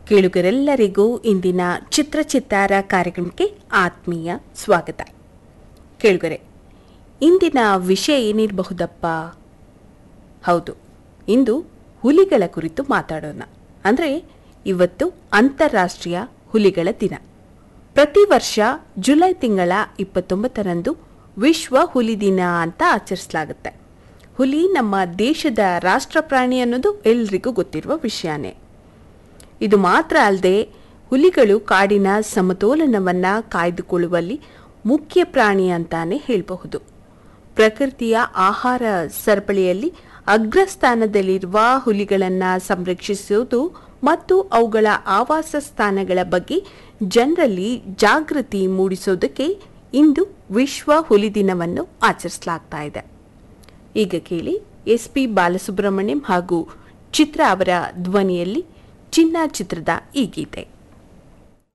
ಕೇಳುಗರೆಲ್ಲರಿಗೂ ಇಂದಿನ ಚಿತ್ರಚಿತ್ತಾರ ಕಾರ್ಯಕ್ರಮಕ್ಕೆ ಆತ್ಮೀಯ ಸ್ವಾಗತ ಕೇಳುಗರೆ ಇಂದಿನ ವಿಷಯ ಏನಿರಬಹುದಪ್ಪ ಹೌದು ಇಂದು ಹುಲಿಗಳ ಕುರಿತು ಮಾತಾಡೋಣ ಅಂದರೆ ಇವತ್ತು ಅಂತಾರಾಷ್ಟ್ರೀಯ ಹುಲಿಗಳ ದಿನ ಪ್ರತಿ ವರ್ಷ ಜುಲೈ ತಿಂಗಳ ಇಪ್ಪತ್ತೊಂಬತ್ತರಂದು ವಿಶ್ವ ಹುಲಿ ದಿನ ಅಂತ ಆಚರಿಸಲಾಗುತ್ತೆ ಹುಲಿ ನಮ್ಮ ದೇಶದ ರಾಷ್ಟ್ರ ಪ್ರಾಣಿ ಅನ್ನೋದು ಎಲ್ರಿಗೂ ಗೊತ್ತಿರುವ ವಿಷಯನೇ ಇದು ಮಾತ್ರ ಅಲ್ಲದೆ ಹುಲಿಗಳು ಕಾಡಿನ ಸಮತೋಲನವನ್ನ ಕಾಯ್ದುಕೊಳ್ಳುವಲ್ಲಿ ಮುಖ್ಯ ಪ್ರಾಣಿ ಅಂತಾನೆ ಹೇಳಬಹುದು ಪ್ರಕೃತಿಯ ಆಹಾರ ಸರಪಳಿಯಲ್ಲಿ ಅಗ್ರಸ್ಥಾನದಲ್ಲಿರುವ ಹುಲಿಗಳನ್ನ ಸಂರಕ್ಷಿಸುವುದು ಮತ್ತು ಅವುಗಳ ಆವಾಸ ಸ್ಥಾನಗಳ ಬಗ್ಗೆ ಜನರಲ್ಲಿ ಜಾಗೃತಿ ಮೂಡಿಸೋದಕ್ಕೆ ಇಂದು ವಿಶ್ವ ಹುಲಿ ದಿನವನ್ನು ಆಚರಿಸಲಾಗ್ತಾ ಇದೆ ಈಗ ಕೇಳಿ ಎಸ್ ಪಿ ಬಾಲಸುಬ್ರಹ್ಮಣ್ಯಂ ಹಾಗೂ ಚಿತ್ರ ಅವರ ಧ್ವನಿಯಲ್ಲಿ ಚಿನ್ನ ಚಿತ್ರದ ಈ ಗೀತೆ